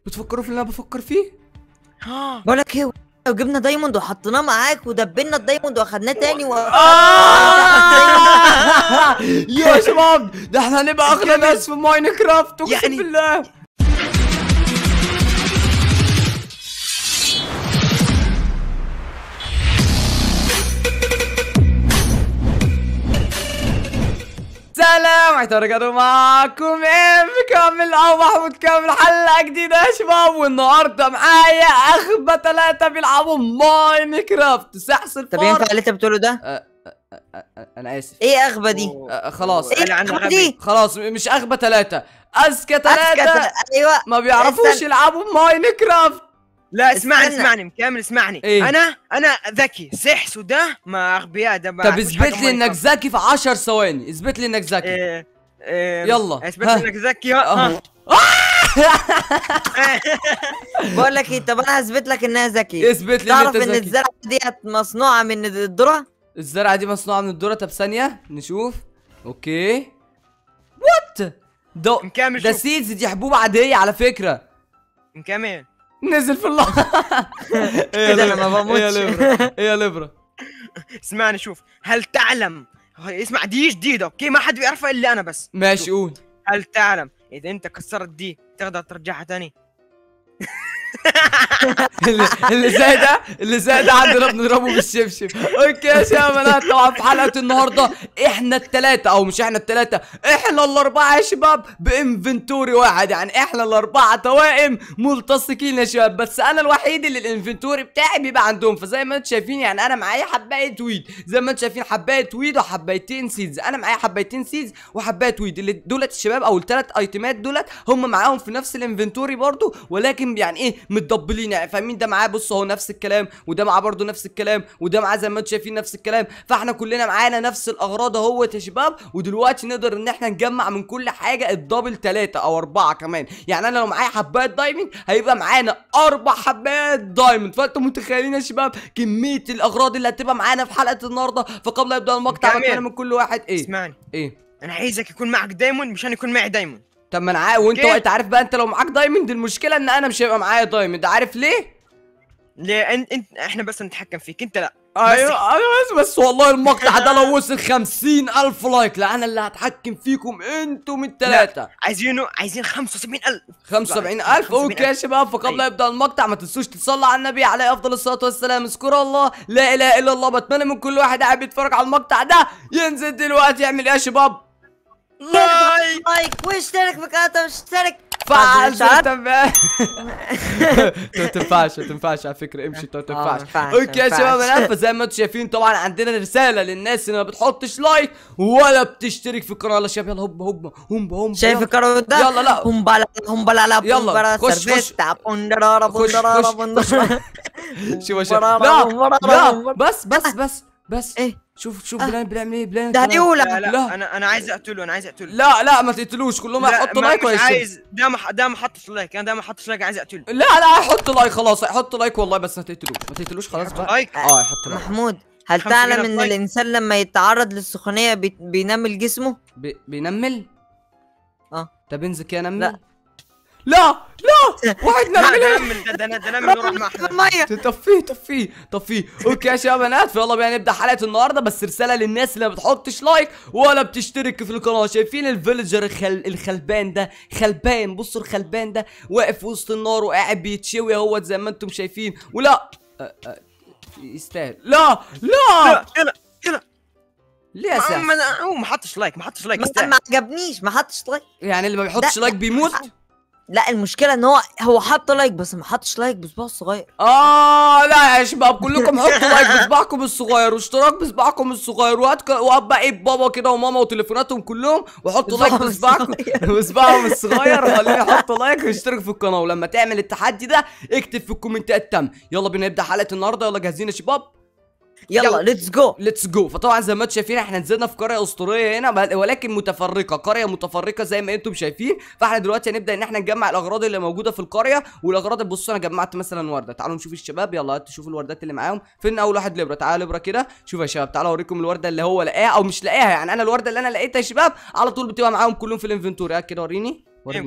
بتفكروا في اللي انا بفكر فيه ها بقول لك ايه لو جبنا دايموند وحطيناه معاك ودبنا الدايموند واخدناه تاني و... آه! يا شباب ده احنا هنبقى اغنى ناس في ماينكرافت اقسم يعني- بالله سلام حيث رجعتوا معاكم ام كامل او محمود كامل حلقه جديده يا شباب والنهارده معايا اخبى ثلاثه بيلعبوا ماينكرافت سحس طب ينفع الفار اللي انت بتقوله ده أه، أه، أه، انا اسف ايه اغبى دي أه، خلاص ايه قال عنه الأغبى غبي. دي خلاص م- مش اغبى ثلاثة اذكى أسكت. ثلاثة ايوه ما بيعرفوش استنى. يلعبوا ماينكرافت لا اسمعني استنى. اسمعني كامل اسمعني إيه؟ انا انا ذكي سحس وده ما اغبياء ده ما طب يعرفوش اثبت حاجة لي ما انك يفهم. ذكي في 10 ثواني اثبت لي انك ذكي إيه، إيه، يلا. اثبت ها. انك ذكي ها أهو. ها. بقول لك ايه طب انا هثبت لك انها ذكي اثبت لي ان تعرف انت ان ذكي الزرعه ديت مصنوعه من الذره الزرعة دي مصنوعة من الذرة طب ثانية نشوف اوكي وات ده مكمل ده شوف. سيدز دي حبوب عادية على فكرة كمان نزل في الله ايه يا كده أنا ما لبرا؟ ايه يا بموتش. لبرا ايه يا لبرا اسمعني شوف هل تعلم هاي اسمع دي جديدة اوكي ما حد بيعرفها الا انا بس ماشي قول هل تعلم اذا انت كسرت دي تقدر ترجعها تاني اللي اللي زي ده اللي زي ده عندنا بنضربه بالشبشب اوكي يا شباب طبعا في حلقه النهارده احنا الثلاثه او مش احنا الثلاثه احنا الاربعه يا شباب بانفنتوري واحد يعني احنا الاربعه توائم ملتصقين يا شباب بس انا الوحيد اللي الانفنتوري بتاعي بيبقى عندهم فزي ما انتم شايفين يعني انا معايا حبايه ويد زي ما انتم شايفين حبايه ويد وحبايتين سيدز انا معايا حبايتين سيدز وحبايه ويد اللي دولت الشباب او الثلاث ايتمات دولت هم معاهم في نفس الانفنتوري برضو ولكن يعني ايه متدبلين يعني فاهمين ده معاه بص هو نفس الكلام وده معاه برضو نفس الكلام وده معاه زي ما انتم شايفين نفس الكلام فاحنا كلنا معانا نفس الاغراض اهوت يا شباب ودلوقتي نقدر ان احنا نجمع من كل حاجه الدبل ثلاثه او اربعه كمان يعني انا لو معايا حبايه دايموند هيبقى معانا اربع حبايات دايموند فانتم متخيلين يا شباب كميه الاغراض اللي هتبقى معانا في حلقه النهارده فقبل لا يبدا المقطع جميل. بتمنى من كل واحد ايه اسمعني ايه انا عايزك يكون معك دايموند مشان يكون معي دايموند طب ما انا عارف وانت أوكي. وقت عارف بقى انت لو معاك دايموند المشكله ان انا مش هيبقى معايا دايموند عارف ليه ليه انت انت احنا بس نتحكم فيك انت لا ايوه ايوه بس, بس والله المقطع ده لو وصل خمسين الف لايك لا انا اللي هتحكم فيكم انتم التلاتة عايزينه عايزين 75000 خمسة وسبعين الف اوكي يا شباب فقبل لا يبدا المقطع ما تنسوش تصلوا على النبي عليه افضل الصلاه والسلام اذكروا الله لا اله الا الله بتمنى من كل واحد قاعد بيتفرج على المقطع ده ينزل دلوقتي يعمل ايه يا شباب لايك لايك واشترك في القناه واشترك فعل زر شعر. التنبيه ما تنفعش ما تنفعش على فكره امشي انت ما آه، ما تنفعش ينفعش، اوكي يا ما شباب ينفعش. انا فزي ما انتم شايفين طبعا عندنا رساله للناس اللي ما بتحطش لايك ولا بتشترك في القناه يلا يا شباب يلا هوب هوب هوب هوب شايف يلا. الكروت ده يلا، لا. هم بلا هم بلا لا يلا، بومبرا خش، سرفيستا بوندرارا خش بوندرارا خش خش بوندرارا شوف يا شباب بومبرارا، لا بومبرارا، لا بومبرارا. بس بس بس بس ايه شوف شوف آه. بلان بيعمل ايه بلان ده كمان. هيولع لا لا, لا. انا انا عايز اقتله انا عايز اقتله لا لا ما تقتلوش كلهم لا، هيحطوا ما- لايك مش ولا عايز ده ما ده ما حطش لايك انا ده ما حطش لايك عايز اقتله لا لا هيحط لايك خلاص هيحط لايك والله بس ما تقتلوش ما تقتلوش خلاص يحط بقى لايك؟ اه هيحط لايك محمود هل خمسة تعلم جنيه ان لايك. الانسان لما يتعرض للسخونيه بي- بينمل جسمه بي- بينمل اه طب انزل كده نمل لا. لا لا واحد لا نمل ده نمل ده ده ده نمل وروح مع احمد الميه طفيه طفيه طفيه اوكي يا شباب بنات فيلا بينا نبدا حلقه النهارده بس رساله للناس اللي ما بتحطش لايك ولا بتشترك في القناه شايفين الفيلجر الخل... الخلبان ده خلبان بصوا الخلبان ده واقف وسط النار وقاعد بيتشوي اهوت زي ما انتم شايفين ولا أه أه يستاهل لا لا لا يلا يلا ليه يا ما- سعد ما- هو ما حطش لايك ما حطش لايك ما يستاهل. ما عجبنيش ما حطش لايك يعني اللي ما بيحطش ده- لايك بيموت لا المشكله ان هو هو حط لايك بس ما حطش لايك بصباعه الصغير اه لا يا شباب كلكم حطوا لايك بصباعكم الصغير واشتراك بصباعكم الصغير وهات ك- وهات بقى ايه بابا كده وماما وتليفوناتهم كلهم وحطوا لايك بصباعهم بصباعكم الصغير. بصباعهم الصغير وخليهم يحطوا لايك ويشتركوا في القناه ولما تعمل التحدي ده اكتب في الكومنتات تم يلا بينا نبدا حلقه النهارده يلا جاهزين يا شباب يلا ليتس جو ليتس جو فطبعا زي ما انتم شايفين احنا نزلنا في قريه اسطوريه هنا بل- ولكن متفرقه قريه متفرقه زي ما انتم شايفين فاحنا دلوقتي هنبدا ان احنا نجمع الاغراض اللي موجوده في القريه والاغراض بصوا انا جمعت مثلا ورده تعالوا نشوف الشباب يلا هاتوا شوفوا الوردات اللي معاهم فين اول واحد لبره تعالى لبره كده شوف يا شباب تعالوا اوريكم الورده اللي هو لقاها او مش لاقاها يعني انا الورده اللي انا لقيتها يا شباب على طول بتبقى معاهم كلهم في الانفنتوري هات كده وريني وريني يمكن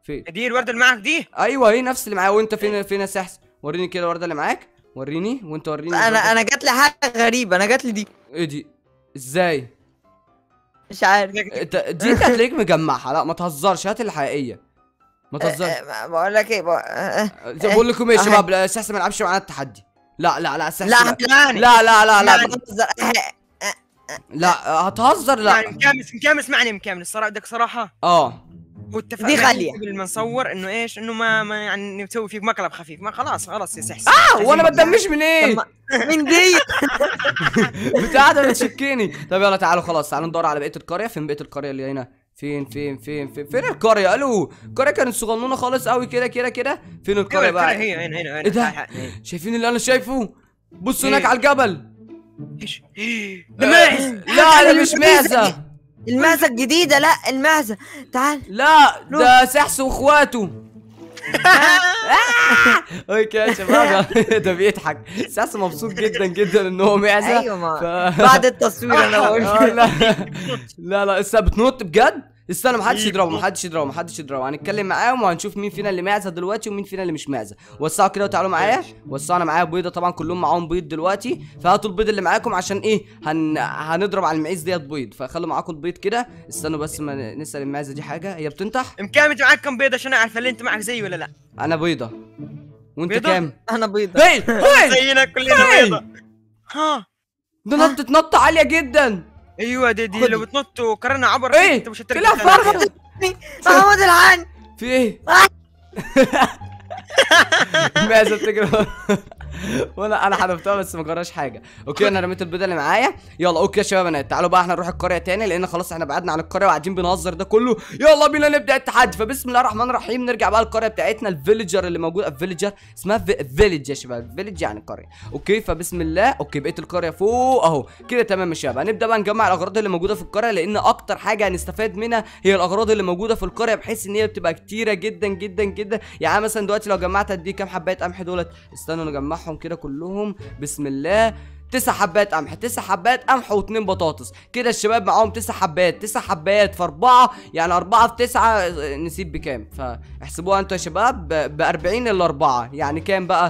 فين دي الورده اللي معك دي ايوه هي نفس اللي معايا وانت فين فين يا سحس وريني كده الورده اللي معاك وريني وانت وريني الوردة. انا انا جات لي حاجه غريبه انا جات لي دي ايه دي ازاي مش عارف انت دي انت هتلاقيك مجمعها لا ما تهزرش هات الحقيقيه ما تهزرش أه، بقول لك ايه بقول- أه، أه. زي بقول لكم ايه يا أه. شباب لا سحس ما يلعبش معانا التحدي لا لا لا سحس لا لا لا لا لا لا, لا لا. بهزر. أه، لا هتهزر لا يعني مكامس مكامس اسمعني مكامل الصراحه بدك صراحه اه هو اتفق دي معي غالية. قبل ما نصور انه ايش انه ما, ما يعني نسوي فيك مقلب خفيف ما خلاص خلاص يا سحس آه، وانا ما تدمش من طب ايه ما- مين دي بتاع ده بتشكيني طب يلا تعالوا خلاص تعالوا ندور على بقيه القريه فين بقيه القريه اللي هنا فين فين فين فين فين القريه الو القريه كانت صغنونه خالص قوي كده كده كده فين القريه بقى هي هنا هنا هنا إيه ده؟ تعال، تعال. شايفين اللي انا شايفه بصوا إيه؟ هناك على الجبل ايش ده آه، ماعز لا ده مش معزه المعزه الجديده لا المعزه تعال لا ده سحس واخواته اوكي يا شباب ده بيضحك سحس مبسوط جدا جدا ان هو معزه ايوه ما ف... بعد التصوير انا آه، بقول لا لا لا لسه بتنط بجد استنى محدش إيه، يضربه بتنط. محدش يضربه محدش يضربه هنتكلم معاهم وهنشوف مين فينا اللي معزه دلوقتي ومين فينا اللي مش معزه وسعوا كده وتعالوا معايا وسعوا انا معايا بيضه طبعا كلهم معاهم بيض دلوقتي فهاتوا البيض اللي معاكم عشان ايه هن... هنضرب على المعيز ديت بيض فخلوا معاكم البيض كده استنوا بس ما نسال المعزه دي حاجه هي بتنطح مكامل معك كم بيضه عشان اعرف هل انت معك زي ولا لا انا بيضه وانت بيضة؟ كام انا بيضه هي هي زينا كلنا هي. بيضه ها ده نطت نطه عاليه جدا ايوه دي, دي خد. لو بتنط وكرنا عبر إيه؟ انت مش هترجع طلع تاني. فرخة. محمد العن في ايه معزه بتجري وانا انا حذفتها بس ما جراش حاجه اوكي انا رميت البيضه اللي معايا يلا اوكي يا شباب انا تعالوا بقى احنا نروح القريه تاني لان خلاص احنا بعدنا عن القريه وقاعدين بنهزر ده كله يلا بينا نبدا التحدي فبسم الله الرحمن الرحيم نرجع بقى القريه بتاعتنا الفيليجر اللي موجود الفيليجر اسمها فيليج يا شباب فيليج يعني قريه اوكي فبسم الله اوكي بقيه القريه فوق اهو كده تمام يا شباب هنبدا بقى نجمع الاغراض اللي موجوده في القريه لان اكتر حاجه هنستفاد منها هي الاغراض اللي موجوده في القريه بحيث ان هي بتبقى كتيره جدا جدا جدا يعني مثلا دلوقتي لو جمعت قد ايه كام حبايه قمح دولت استنوا نجمعهم كده كلهم بسم الله تسع حبات قمح تسع حبات قمح واتنين بطاطس كده الشباب معاهم تسع حبات تسع حبات في اربعة يعني اربعة في تسعة آه، نسيب بكام فاحسبوها انتوا يا شباب ب 40 الا اربعة يعني كام بقى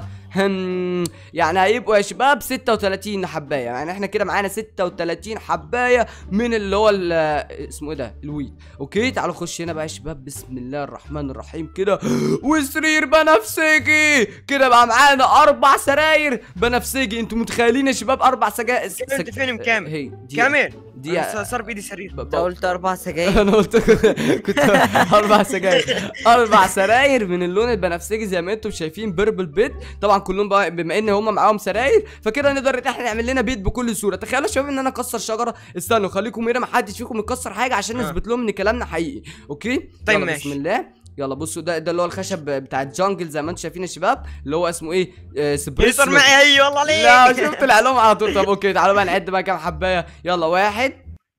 هم يعني هيبقوا يا شباب 36 حبايه يعني احنا كده معانا 36 حبايه من اللي هو ال- اسمه ايه ده الويت اوكي تعالوا نخش هنا بقى يا شباب بسم الله الرحمن الرحيم كده وسرير بنفسجي كده بقى معانا اربع سراير بنفسجي انتوا متخيلين يا شباب اربع سجا انت فين مكامل؟ هي دي كامل دي أنا صار بايدي سرير ب- انت ب- قلت اربع سجاير انا قلت كنت اربع سجاير اربع سراير من اللون البنفسجي زي ما انتم شايفين بيربل بيت طبعا كلهم بقى بما ان هم معاهم سراير فكده نقدر ان احنا نعمل لنا بيت بكل سهوله تخيلوا يا شباب ان انا اكسر شجره استنوا خليكم هنا ما حدش فيكم يكسر حاجه عشان آه. نثبت لهم ان كلامنا حقيقي اوكي طيب يلا ماشي. بسم الله يلا بصوا ده ده اللي هو الخشب بتاع الجنجل زي ما انتم شايفين يا شباب اللي هو اسمه ايه آه سبريسو صار معي هي والله عليك لا شفت العلوم على طول طب اوكي تعالوا بقى نعد بقى كام حبايه يلا واحد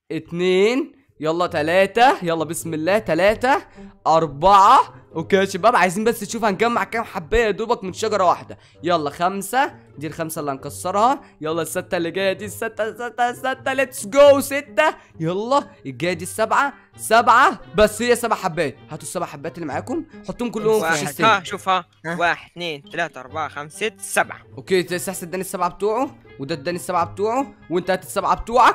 اتنين يلا تلاتة يلا بسم الله تلاتة أربعة اوكي يا شباب عايزين بس نشوف هنجمع كام حبايه يا دوبك من شجره واحده يلا خمسة دي الخمسه اللي هنكسرها يلا الستة اللي جايه دي الستة الستة الستة ليتس جو ستة يلا الجايه دي السبعة سبعة بس هي سبع حبات هاتوا السبع حبات اللي معاكم حطهم كلهم في واحد الشيستين ها شوف ها ها. واحد اثنين ثلاثة أربعة خمسة ست سبعة اوكي تسحس اداني السبعه بتوعه وده اداني السبعه بتوعه وانت هات السبعه بتوعك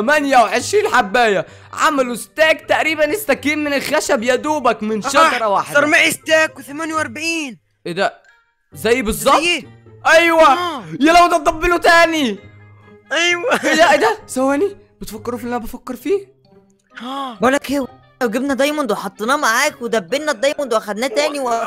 28 حبايه عملوا ستاك تقريبا استاكين من الخشب يا دوبك من شجره آه، واحده صار معي ستاك و48 ايه ده زي بالظبط زيه ايوه آه. يا لو ده تطبله تاني ايوه ايه ده ايه ده ثواني بتفكروا في اللي انا بفكر فيه ها بقول لك ايه لو جبنا دايموند وحطيناه معاك ودبلنا الدايموند واخدناه تاني و...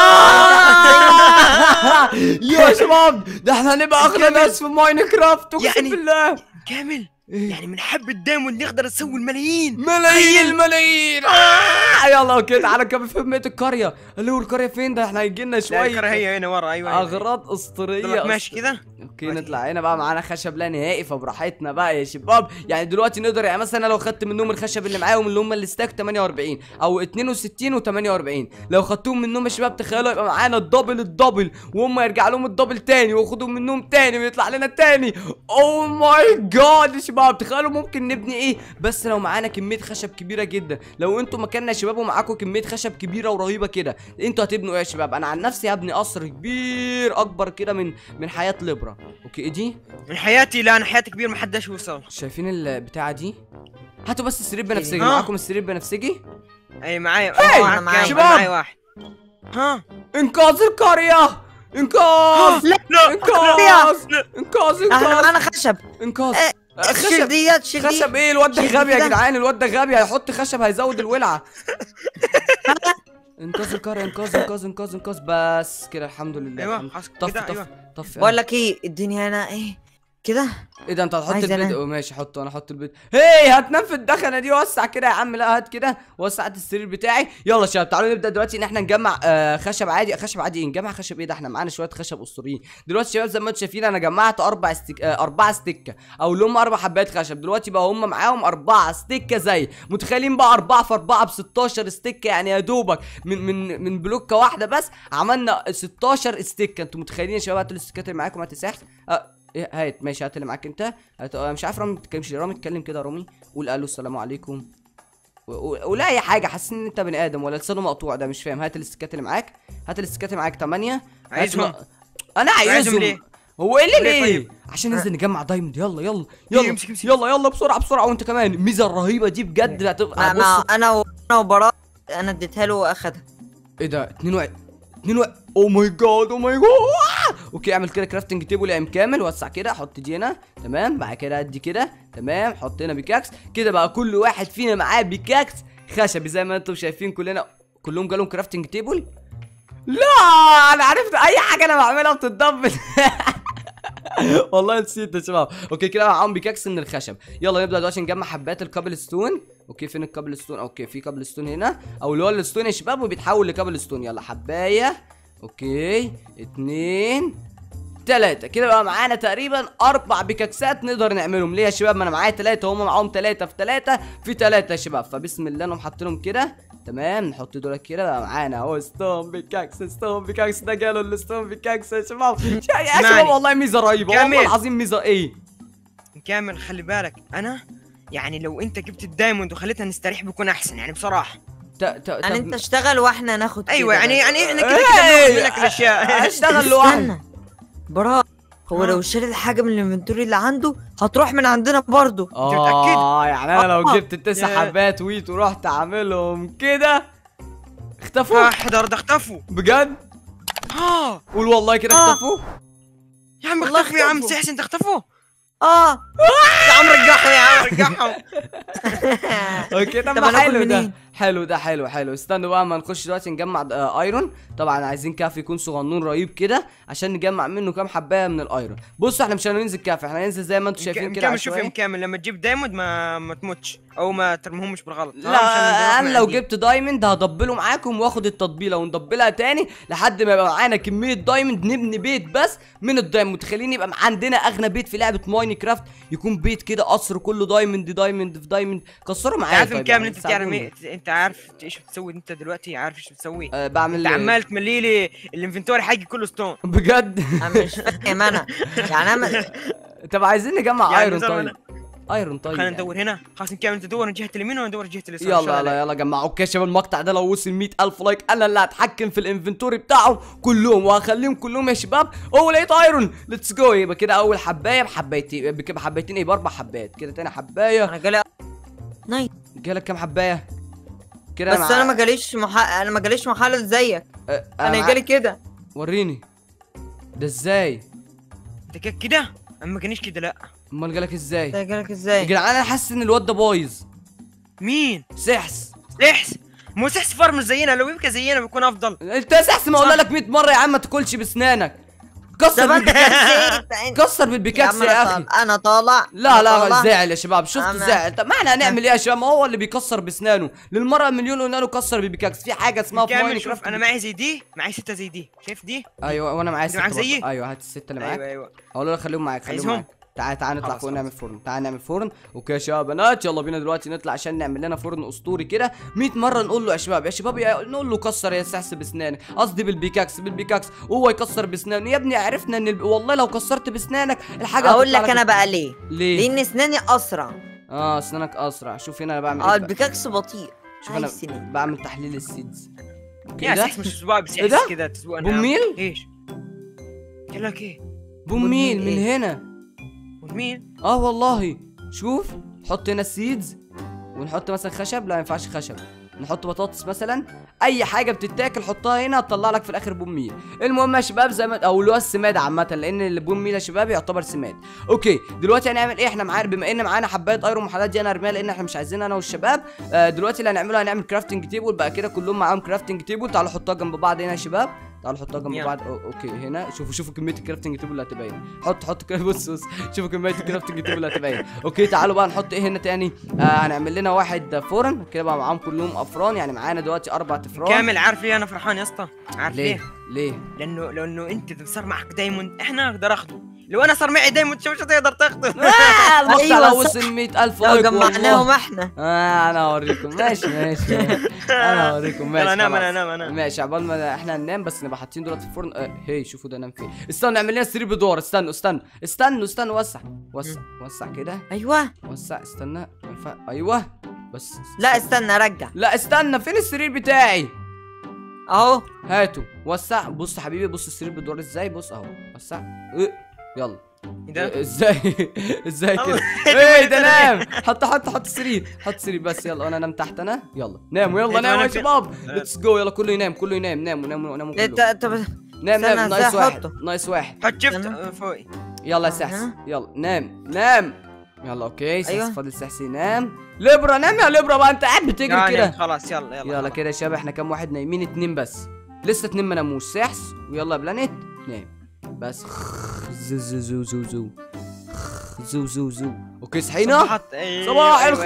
آه! يا شباب ده احنا هنبقى اغنى ناس في ماينكرافت اقسم يعني- بالله كامل إيه؟ يعني من حب الدايموند نقدر نسوي الملايين ملايين الملايين آه! يلا اوكي تعالى نكمل في بقيه القريه اللي هو القريه فين ده احنا هيجي لنا لا شويه الكرة هي هنا ورا ايوه اغراض اسطوريه ضلك ماشي كذا اوكي نطلع هنا بقى معانا خشب لا نهائي فبراحتنا بقى يا شباب يعني دلوقتي نقدر يعني مثلا أنا لو خدت منهم الخشب اللي معاهم اللي هم الستاك 48 او 62 و48 لو خدتهم منهم يا شباب تخيلوا يبقى معانا الدبل الدبل وهم يرجع لهم الدبل تاني واخدهم منهم تاني ويطلع لنا تاني او ماي جاد يا شباب تخيلوا ممكن نبني ايه بس لو معانا كميه خشب كبيره جدا لو انتوا مكاننا يا شباب ومعاكم كميه خشب كبيره ورهيبه كده انتوا هتبنوا ايه يا شباب انا عن نفسي هبني قصر كبير اكبر كده من من حياه ليبرا اوكي ايه دي من حياتي لا انا حياتي كبير ما حدش وصل شايفين البتاعه دي هاتوا بس السرير بنفسجي ها؟ معاكم السرير بنفسجي اي معايا هاي، معاك أنا معايا. كام؟ شباب. معايا واحد ها انقاذ القريه انقاذ لا لا انقاذ انقاذ احنا انقاذ معانا خشب انقاذ آه، آه، شيل خشب ديت شيل دي خشب ايه الواد ده شيل غبي يا كده. جدعان الواد ده غبي هيحط خشب هيزود الولعه انقاذ القريه انقاذ انقاذ انقاذ انقاذ بس كده الحمد لله ايوه الحمد- خلاص طفي كده طفي ايوه طفي بقول لك ايه الدنيا هنا ايه كده ايه ده انت هتحط عايز البيض أنام. اه ماشي حطه انا احط البيض هي هتنام في الدخنه دي وسع كده يا عم لا هات كده وسع هات السرير بتاعي يلا يا شباب تعالوا نبدا دلوقتي ان احنا نجمع آه خشب عادي خشب عادي ايه نجمع خشب ايه ده احنا معانا شويه خشب اسطوريين دلوقتي يا شباب زي ما انتم شايفين انا جمعت اربع استك... آه اربعه ستيكه او اللي هم اربع حبات خشب دلوقتي بقى هم معاهم اربعه ستيكه زي متخيلين بقى اربعه في اربعه ب 16 ستيكه يعني يا دوبك من من من بلوكه واحده بس عملنا 16 ستيكه انتوا متخيلين يا شباب هاتوا الاستيكات اللي معاكم ما تسحش آه إيه، هات ماشي هات اللي معاك انت هات آه، مش عارف رامي ما بتتكلمش ليه. رامي اتكلم كده يا رامي قول الو السلام عليكم و- و- ولا اي حاجه حاسس ان انت بني ادم ولا لسانه مقطوع ده مش فاهم هات الاستيكات اللي معاك هات الاستيكات اللي معاك 8 عايزهم. انا عايزهم عايزهم ليه؟ هو ايه اللي ليه ليه طيب؟ عشان ننزل نجمع دايموند يلا يلا يلا امسك- امسك. يلا يلا بسرعه بسرعه وانت كمان الميزه الرهيبه دي بجد هتبقى مع بص انا و- انا وبراء انا اديتها له واخدها ايه ده 2 1 2 1 او ماي جاد او ماي جاد اوكي اعمل كده كرافتنج تيبل يا ام كامل وسع كده حط دي هنا تمام بعد كده ادي كده تمام حط هنا بيكاكس كده بقى كل واحد فينا معاه بيكاكس خشبي زي ما انتم شايفين كلنا كلهم جالهم كرافتنج تيبل لا انا عرفت اي حاجه انا بعملها بتتدبل والله نسيت يا شباب اوكي كده معاهم بيكاكس من الخشب يلا نبدا دلوقتي نجمع حبات الكابل ستون اوكي فين الكابل ستون اوكي في كابل ستون هنا او اللي هو الستون يا شباب وبيتحول لكابل ستون يلا حبايه اوكي اتنين تلاتة كده بقى معانا تقريبا اربع بيكاكسات نقدر نعملهم ليه يا شباب ما انا معايا تلاتة وهم معاهم تلاتة في تلاتة في تلاتة يا شباب فبسم الله نقوم حاطينهم كده تمام نحط دول كده بقى معانا اهو ستون بيكاكس ستون بيكاكس ده جاله الستون بيكاكس يا شباب يا شباب اسمعني. والله ميزة رهيبة والله كامل. العظيم ميزة ايه كامل خلي بالك انا يعني لو انت جبت الدايموند وخليتنا نستريح بيكون احسن يعني بصراحه ت- ت- يعني طب- انت اشتغل واحنا ناخد ايوه كده يعني بس. يعني احنا كده كده إيه، بناخد منك الاشياء اشتغل لوحدي استنى براء هو ها؟ لو شال الحاجه من الانفنتوري اللي عنده هتروح من عندنا برضه اه يعني انا لو آه. جبت التسع يا- حبات ويت ورحت اعملهم كده اختفوا احضر ده اختفوا بجد اه قول والله كده آه. اختفوا يا عم والله اختفوا يا عم اختفوا. سحس انت اختفوا اه يا عم رجعهم يا عم رجعهم اوكي طب طب ما هناكل حلو ده منين؟ حلو ده حلو حلو استنوا بقى ما نخش دلوقتي نجمع آه ايرون طبعا عايزين كهف يكون صغنون رهيب كده عشان نجمع منه كام حبايه من الايرون بصوا احنا مش هننزل كهف احنا هننزل زي ما انتم شايفين كده كامل شوف يا عشوائي. ام كامل لما تجيب دايموند ما ما تموتش او ما ترميهمش بالغلط لا انا لو جبت دايموند هضبله معاكم واخد التطبيله ونضبلها تاني لحد ما يبقى معانا كميه دايموند نبني بيت بس من الدايموند متخيلين يبقى عندنا اغنى بيت في لعبه ماينكرافت يكون بيت كده قصر كله دايموند دايموند في دايموند كسروا معايا عارف ام طيب كامل يعني، انت تعرف ساعدوني. إيه- انت عارف ايش بتسوي انت دلوقتي عارف ايش بتسوي أه بعمل انت عمال تملي لي الانفنتوري حقي كله ستون بجد انا مش فاهم انا يعني انا طب عايزين نجمع يعني ايرون زي ما طيب ايرون طيب خلينا يعني. ندور هنا خلاص ام كامل انت دور جهه اليمين وانا ادور جهه اليسار إن شاء يلا الله. يلا يلا جمعوا اوكي يا شباب المقطع ده لو وصل 100000 لايك انا اللي هتحكم في الانفنتوري بتاعهم كلهم وهخليهم كلهم يا شباب هو لقيت ايرون ليتس جو يبقى كده اول حبايه بحبايتين بكده حبايتين ايه باربع حبات كده تاني حبايه انا جالي نايس جالك كام حبايه كده بس مع- انا ما جاليش مح... انا ما جاليش محل زيك أه، انا مع- جالي كده وريني ده ازاي انت كده كده اما ما كانش كده لا امال جالك ازاي ده جالك يا ازاي جدعان انا حاسس ان الواد ده بايظ مين سحس سحس مو سحس فارم زينا لو يبقى زينا بيكون افضل انت يا سحس ما اقول لك 100 مره يا عم ما تاكلش بسنانك كسر طب انت بالبيكاكس نسيت كسر يا بالبيكاكس عم يا انا اخي طالع انا طالع لا أنا لا طالع. زعل يا شباب شفتوا أنا- زعل طب ما احنا هنعمل ايه يا شباب ما هو اللي بيكسر بسنانه للمره مليون قلنا له كسر بالبيكاكس في حاجه اسمها في كامل ماينكرافت شوف انا معي زي دي معي ستة زي دي شايف دي ايوه وانا معايا انت ستة معاك برضه. زيي؟ ايوه هات الستة اللي معاك ايوه ايوه اقول له خليهم معاك خليهم عايزهم؟ معاك تعال تعال نطلع خلاص، فوق خلاص. نعمل فرن تعال نعمل فرن اوكي يا شباب بنات يلا بينا دلوقتي نطلع عشان نعمل لنا فرن اسطوري كده 100 مره نقول له يا شباب يا شباب يا نقول له كسر يا سحس بسنانك قصدي بالبيكاكس بالبيكاكس وهو يكسر بسنانه يا ابني عرفنا ان ال... والله لو كسرت بسنانك الحاجه اقول هتطلع لك انا بقى ليه ليه لان اسناني اسرع اه اسنانك اسرع شوف هنا انا بعمل اه ايه بقى. البيكاكس بطيء شوف انا عايز سنين بعمل تحليل السيدز اوكي يا ده سحس مش اسبوع بس إيه ده؟ يحس كده تسبوع نعم. بوميل؟ ايش؟ قال لك ايه؟ بوميل من إيه؟ هنا مين؟ اه والله شوف نحط هنا السيدز ونحط مثلا خشب لا ما ينفعش خشب نحط بطاطس مثلا اي حاجه بتتاكل حطها هنا هتطلع لك في الاخر بوميل المهم يا شباب زي ما او اللي هو السماد عامه لان البوميل يا شباب يعتبر سماد اوكي دلوقتي هنعمل ايه احنا معانا بما ان معانا حبايه ايرون محلات دي انا ارميها لان احنا مش عايزين انا والشباب آه دلوقتي اللي هنعمله هنعمل كرافتنج تيبل بقى كده كلهم معاهم كرافتنج تيبل تعالوا حطوها جنب بعض هنا يا شباب تعالوا حطوها جنب يلا. بعض أو اوكي هنا شوفوا شوفوا كميه الكرافتنج تيبل اللي هتبين حط حط كده بص بص شوفوا كميه الكرافتنج تيبل اللي هتبين اوكي تعالوا بقى نحط ايه هنا تاني آه هنعمل لنا واحد فرن كده بقى معاهم كلهم افران يعني معانا دلوقتي اربع افران كامل عارف ليه انا فرحان يا اسطى؟ عارف ليه ليه؟ ليه لانه لانه انت اذا صار معك دايموند احنا اقدر اخده لو انا صار معي دايموند شو مش هتقدر تاخده آه المقطع أيوة لو صح. وصل 100000 لو لايك جمعناهم والله احنا آه انا اوريكم ماشي ماشي انا اوريكم ماشي يلا انام خلاص. انا انام انا ماشي عبال ما احنا ننام بس نبقى حاطين دلوقتي في الفرن آه هي شوفوا ده نام فين استنوا نعمل لنا سرير بدور استنوا استنوا استنوا استنوا وسع وسع وسع كده ايوه وسع استنى ينفع- ايوه بس لا استنى رجع لا استنى فين السرير بتاعي اهو هاتوا وسع بص حبيبي بص السرير بيدور ازاي بص اهو وسع إيه. يلا إيه ده؟ إيه، ازاي ازاي كده الله. ايه ده نام حط حط حط السرير حط السرير بس يلا انا انام تحت انا يلا ناموا يلا إيه، ناموا يا طب أنا شباب في- ليتس جو يلا كله ينام كله ينام ناموا ناموا ناموا لا، كله ت- طب نام استنى، نام إزاي نايس واحد أحطه؟ نايس واحد حط شفت استنى. آه، فوقي يلا يا سحس أها. يلا نام نام يلا اوكي سحس أيوة. فاضل سحس ينام ليبرا نام يا ليبرا بقى انت قاعد بتجري يعني كده خلاص يلا يلا يلا كده يا شباب احنا كام واحد نايمين اتنين بس لسه اتنين ما ناموش سحس ويلا يا بلانت نام بس زو زو زو زو زو زو زو زو اوكي صحينا صباحت- أيوة، صباح أيوة،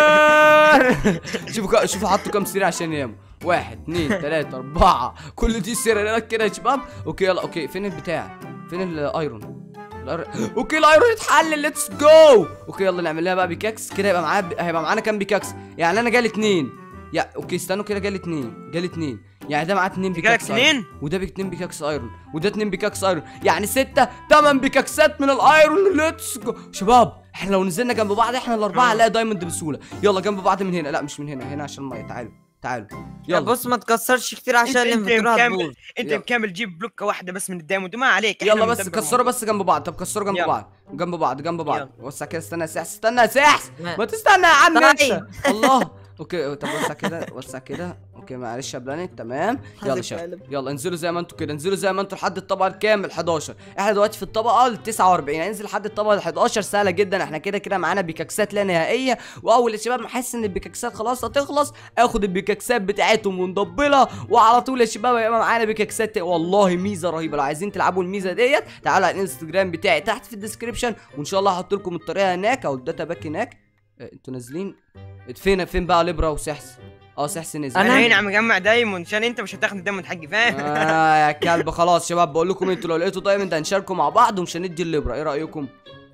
الخير شوفوا كا- شوفوا حطوا كام سرير عشان يناموا واحد اثنين ثلاثة أربعة كل دي سريرات كده يا شباب اوكي يلا اوكي فين البتاع فين الايرون الأيرون- اوكي الايرون اتحل ليتس جو اوكي يلا نعمل لها بقى بيكاكس كده يبقى معانا هيبقى معانا كام بيكاكس يعني انا جالي اتنين يا اوكي استنوا كده جالي اتنين جالي اتنين يعني ده معاه اتنين جالك بيكاكس أيرون. اتنين؟ وده باتنين بيكاكس ايرون وده اتنين بيكاكس ايرون يعني ستة تمن بيكاكسات من الايرون ليتس جو شباب احنا لو نزلنا جنب بعض احنا الاربعه آه. هنلاقي دايموند بسهوله يلا جنب بعض من هنا لا مش من هنا هنا عشان الميه تعالوا تعالوا يلا يلا بص ما تكسرش كتير انت عشان انت الانفنتوري كامل هتبوظ انت يلا. بكامل جيب بلوكه واحده بس من الدايموند وما عليك احنا يلا بس بندبر كسروا الموضوع. بس جنب بعض طب كسروا جنب يلا. بعض جنب بعض جنب بعض يلا. وسع كده استنى يا سحس استنى يا سحس ما- ما تستنى يا عم انت طيب. الله اوكي طب وسع كده وسع كده اوكي معلش يا بلانت تمام يلا حاسك شباب قلب. يلا انزلوا زي ما انتوا كده انزلوا زي ما انتوا لحد الطبقه الكام ال 11 احنا دلوقتي في الطبقه ال 49 هننزل لحد الطبقه ال 11 سهله جدا احنا كده كده معانا بيكاكسات لا نهائيه واول يا شباب ما احس ان البيكاكسات خلاص هتخلص اخد البيكاكسات بتاعتهم ونضبلها وعلى طول يا شباب هيبقى معانا بيكاكسات والله ميزه رهيبه لو عايزين تلعبوا الميزه ديت تعالوا على الانستجرام بتاعي تحت في الديسكربشن وان شاء الله هحط لكم الطريقه هناك او الداتا باك هناك اه، انتوا نازلين فين فين بقى ليبرا وسحس اه سحس نزل انا أنا- هنا عم اجمع دايموند عشان انت مش هتاخد الدايموند حقي فاهم اه يا كلب خلاص شباب بقول لكم انتوا لو لقيتوا دايموند هنشاركوا مع بعض ومش هندي الليبرا ايه رايكم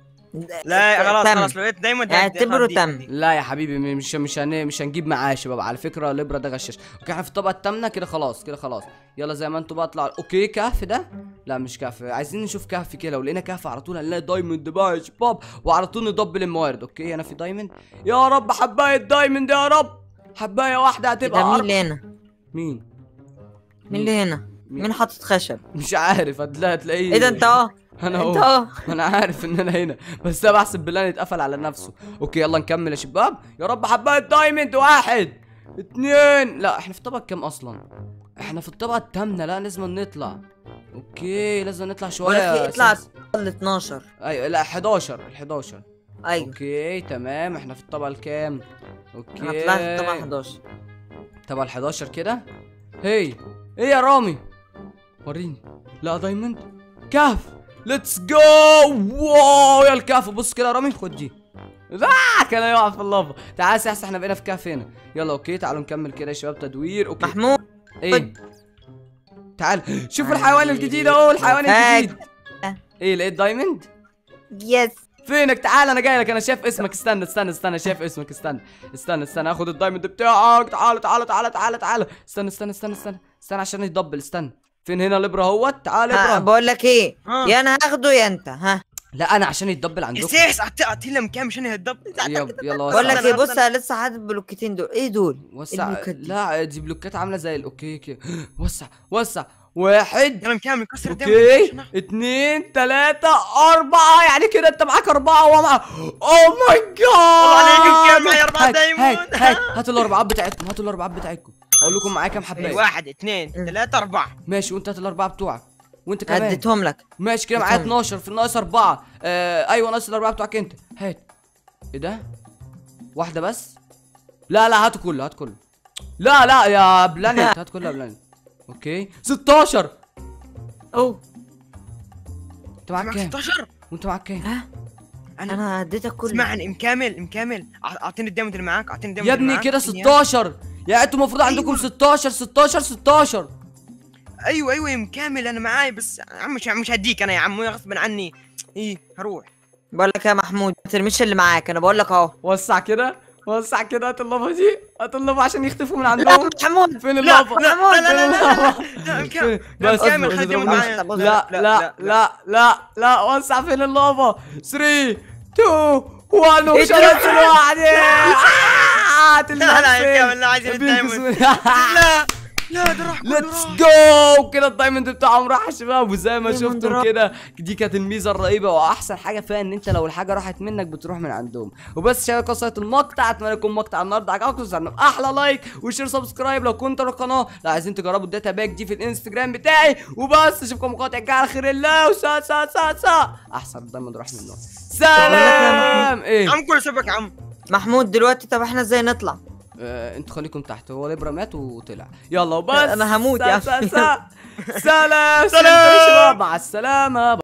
لا خلاص تم. خلاص لو لقيت دايموند اعتبره هدي- تم. هدي. لا يا حبيبي مش مش هن... مش هنجيب معاه يا شباب على فكره ليبرا ده غشاش اوكي احنا في الطبقه الثامنه كده خلاص كده خلاص يلا زي ما انتوا بقى اطلعوا اوكي كهف ده لا مش كهف عايزين نشوف كهف كده لو لقينا كهف على طول هنلاقي دايموند بقى يا شباب وعلى طول ندبل الموارد اوكي انا في دايموند يا رب حبايه دايموند يا رب حبايه واحده هتبقى ده مين أربع- اللي هنا مين مين اللي هنا مين حاطط خشب مش عارف هتلاقي هتلاقيه ايه ده انت اهو انا انت اهو اهو انا عارف ان انا هنا بس انا بحسب بالله يتقفل على نفسه اوكي يلا نكمل يا شباب يا رب حبايه دايموند واحد اتنين لا احنا في الطبقه كام اصلا احنا في الطبقه الثامنه لا لازم نطلع اوكي لازم نطلع شويه بقولك يا ايه، اطلع أساس. ال 12 ايوه لا 11 ال 11 ايوه اوكي تمام احنا في الطبقه الكام انا اوكي طلعت طبعا 11 طبعا ال 11 كده هي ايه يا رامي وريني لا دايموند كهف ليتس جو واو يا الكهف بص كده يا رامي خد دي آه كان يقع في اللافا تعال يا سحس احنا بقينا في كهف هنا يلا اوكي تعالوا نكمل كده يا شباب تدوير اوكي محمود ايه تعال شوفوا الحيوان الجديد اهو الحيوان هاي. الجديد ايه لقيت دايموند يس فينك تعال انا جاي لك انا شايف اسمك استنى استنى استنى شايف اسمك استنى استنى استنى اخد الدايموند بتاعك تعال تعال تعال تعال تعال استنى استنى استنى استنى استنى عشان يتدبل استنى فين هنا الابره اهوت تعال ها، ابره بقول لك ايه ها. يا انا هاخده يا انت ها لا انا عشان يتدبل عندكم سيس اعطي لهم كام عشان يهدب يلا يلا بقول لك وسع ايه بص انا لسه حاطط البلوكتين دول ايه دول وسع البلوكات دي؟ لا دي بلوكات عامله زي الاوكي كده وسع وسع واحد يلا كامل كسر اوكي اتنين تلاتة أربعة يعني كده أنت معاك أربعة وهو معاه أوه ماي جاد والله عليك كام معايا أربعة هات- دايموند. هات هات هاتوا الأربعات بتاعتكم هاتوا الأربعات بتاعتكم هقول لكم معايا كام حباية واحد اثنين ثلاثة أربعة ماشي وأنت هات الأربعة بتوعك وأنت كمان اديتهم لك ماشي كده معايا اتفضل. 12 في الناقص أربعة آه أيوه ناقص الأربعة بتوعك أنت هات إيه ده؟ واحدة بس؟ لا لا هاتوا كله هات كله لا لا يا بلانيت هات كله يا بلانيت أوكي 16 اوه أنت معاك معك كام؟ 16 وأنت معاك كام؟ ها أنا انا اديتك كله اسمعني ام كامل ام كامل أع- اعطيني الدايموند اللي معاك اعطيني الدايموند يا اللي ابني معاك، كده اعطيني إياه. 16 يعني انتوا المفروض عندكم أيوة. 16 16 16 ايوه ايوه يا ام كامل انا معاي بس يا عم مش مش هديك انا يا عم غصب عني ايه هروح بقول لك يا محمود ما ترميش اللي معاك انا بقول لك اهو وسع كده وسع كده هات اللافا دي هات اللافا عشان يختفوا من لا عندهم محمود فين لا اللافا لا لا لا لا لا فين لا ام اللافا؟ كامل لا، بس ام كامل اصبر، خلي الدايموند اصبر. معايا بص، لا لا لا لا لا وسع فين اللافا 3 2 1 ومش ايه ده؟ هنزل لوحدي آه، هات لا لا يا المنفذ. كامل لا عايزين الدايموند بينقذوني. لا لا ده راح كله ليتس راح. جو كده الدايموند بتاعهم راح يا شباب وزي ما دايموند شفتم راح. كده دي كانت الميزه الرهيبه واحسن حاجه فيها ان انت لو الحاجه راحت منك بتروح من عندهم وبس شباب قصه المقطع اتمنى يكون مقطع النهارده عجبكم تعملوا احلى لايك وشير سبسكرايب لو كنتوا القناه لو عايزين تجربوا الداتا باك دي في الانستجرام بتاعي وبس اشوفكم مقاطع الجايه على خير الله وسا سا سا سا احسن دايموند راح منه سلام ايه عم كل سبك عم محمود دلوقتي طب احنا ازاي نطلع آه، انتوا خليكم تحت هو ليبرا مات وطلع يلا وبس أنا هموت يا سا- عم. سا- سا. سلام سلام. يا شباب مع السلامة